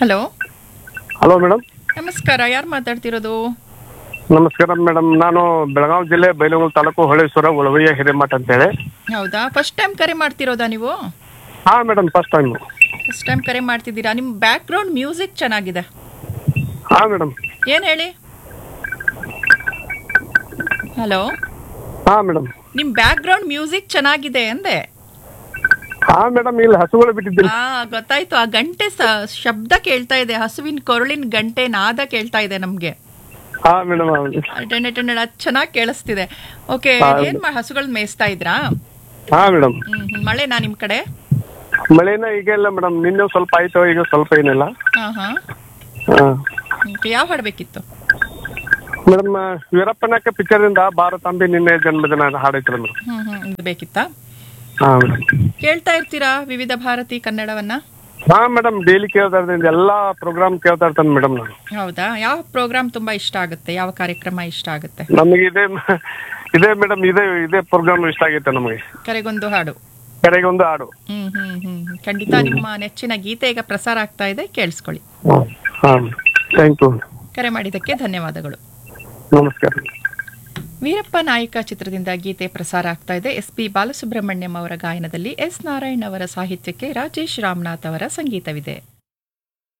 Hello hello madam ನಮಸ್ಕಾರ ಯಾರು ಮಾತಾಡ್ತಿರೋದು ನಮಸ್ಕಾರ ಮೇಡಮ್ ನಾನು ಬೆಳಗಾವಿ ಜಿಲ್ಲೆ ಬೈಲಹೊಂಗಲ ತಾಲೂಕು ಹೊಳೇಶ್ವರ ಉಳವಯ್ಯ ಹಿರೇಮಠ ಅಂತೇಳಿ ಹೌದಾ ಫಸ್ಟ್ ಟೈಮ್ ಕರೆ ಮಾಡ್ತಿರೋದಾ ನೀವು ಹಾಂ madam first time first time ಕರೆ ಮಾಡ್ತಿದ್ದೀರಾ ನಿಮ್ಮ ಬ್ಯಾಕ್ ಗ್ರೌಂಡ್ ಮ್ಯೂಸಿಕ್ ಚೆನ್ನಾಗಿದೆ ಹಾಂ ಮೇಡಮ್ ಏನು ಹೇಳಿ ಹಲೋ ಹಾಂ ಮೇಡಮ್ ನಿಮ್ಮ ಬ್ಯಾಕ್ ಗ್ರೌಂಡ್ ಮ್ಯೂಸಿಕ್ ಚೆನ್ನಾಗಿದೆ ಅಂದೆ ಹಾಂ ಮೇಡಮ್ ಇಲ್ಲಿ ಹಸುಗಳು ಬಿಟ್ಟಿದ್ದೀನಿ ಆ ಗೊತ್ತಾಯ್ತು ಆ ಗಂಟೆ ಸ- ಶಬ್ದ ಕೇಳ್ತಾ ಇದೆ ಹಸುವಿನ ಕೊರಳಿನ ಗಂಟೆ ನಾದ ಕೇಳ್ತಾ ಇದೆ ನಮ್ಗೆ ಹಾಂ ಮೇಡಮ್ ಟೆಂಡೆ ಟೆಂಡೆ ಅದು ಚೆನ್ನಾಗಿ ಕೇಳಿಸ್ತಿದೆ ಓಕೆ ಹೌದು. ಏನ್ ಮಾ- ಹಸುಗಳನ್ನ ಮೇಯಿಸ್ತಾ ಇದ್ರಾ ಹಾಂ ಮೇಡಮ್ ಹ್ಮ್ ಹ್ಮ್. ಮಳೆನಾ ನಿಮ್ ಕಡೆ ಮಳೆನ ಈಗ ಇಲ್ಲ ಮೇಡಮ್ ನಿನ್ನೆ ಸ್ವಲ್ಪ ಆಯ್ತು ಈಗ ಸ್ವಲ್ಪ ಏನಿಲ್ಲ ಹಾ ಹಾ ಹಾಂ ಓಕೆ ಯಾವ ಹಾಡ್ಬೇಕಿತ್ತು ಮೇಡಮ್ ವೀರಪ್ಪನಾಕ ಪಿಕ್ಚರಿಂದ ಭಾರತಾಂಬಿ ನಿನ್ನೆ ಜನ್ಮದಿನ ಹಾಡೈತ್ರಿ ಮೇಡಮ್ ಹ್ಮ್ ಹ್ಮ್ ಇದು ಬೇಕಿತ್ತಾ ಹಾಂ ಮೇಡಮ್ ಕೇಳ್ತಾ ಇರ್ತೀರಾ ವಿವಿಧ ಭಾರತಿ ಕನ್ನಡವನ್ನ ಹಾಂ ಮೇಡಮ್ ಡೈಲಿ ಕೇಳ್ತಾ ಇರ್ತೀನಿ ಎಲ್ಲ ಪ್ರೋಗ್ರಾಮ್ ಕೇಳ್ತಾ ಇರ್ತಾನೆ ಮೇಡಮ್ ನಾನು ಹೌದಾ ಯಾವ ಪ್ರೋಗ್ರಾಮ್ ತುಂಬಾ ಇಷ್ಟ ಆಗುತ್ತೆ ಯಾವ ಕಾರ್ಯಕ್ರಮ ಇಷ್ಟ ಆಗುತ್ತೆ ನಮಗೆ ಇದೇ ಇದೇ ಮೇಡಮ್ ಇದೇ ಇದೇ ಪ್ರೋಗ್ರಾಮ್ ಇಷ್ಟ ಆಗೈತೆ ನಮಗೆ ಕರೆಗೊಂದು ಹಾಡು ಕರೆಗೆ ಒಂದು ಹಾಡು ಹ್ಮ್ ಹ್ಮ್ ಹ್ಮ್ ಖಂಡಿತ ನಿಮ್ಮ ನೆಚ್ಚಿನ ಗೀತೆ ಈಗ ಪ್ರಸಾರ ಆಗ್ತಾ ಇದೆ ಕೇಳಿಸ್ಕೊಳ್ಳಿ ಹಾಂ ಥ್ಯಾಂಕ್ ಯು ಕರೆ ಮಾಡಿದ್ದಕ್ಕೆ ಧನ್ಯವಾದಗಳು ನಮಸ್ಕಾರ ವೀರಪ್ಪ ನಾಯಕ ಚಿತ್ರದಿಂದ ಗೀತೆ ಪ್ರಸಾರ ಆಗ್ತಾ ಇದೆ ಎಸ್ ಪಿ ಬಾಲಸುಬ್ರಹ್ಮಣ್ಯಂ ಅವರ ಗಾಯನದಲ್ಲಿ ಎಸ್ ನಾರಾಯಣ್ ಅವರ ಸಾಹಿತ್ಯಕ್ಕೆ ರಾಜೇಶ್ ರಾಮನಾಥ್ ಅವರ ಸಂಗೀತವಿದೆ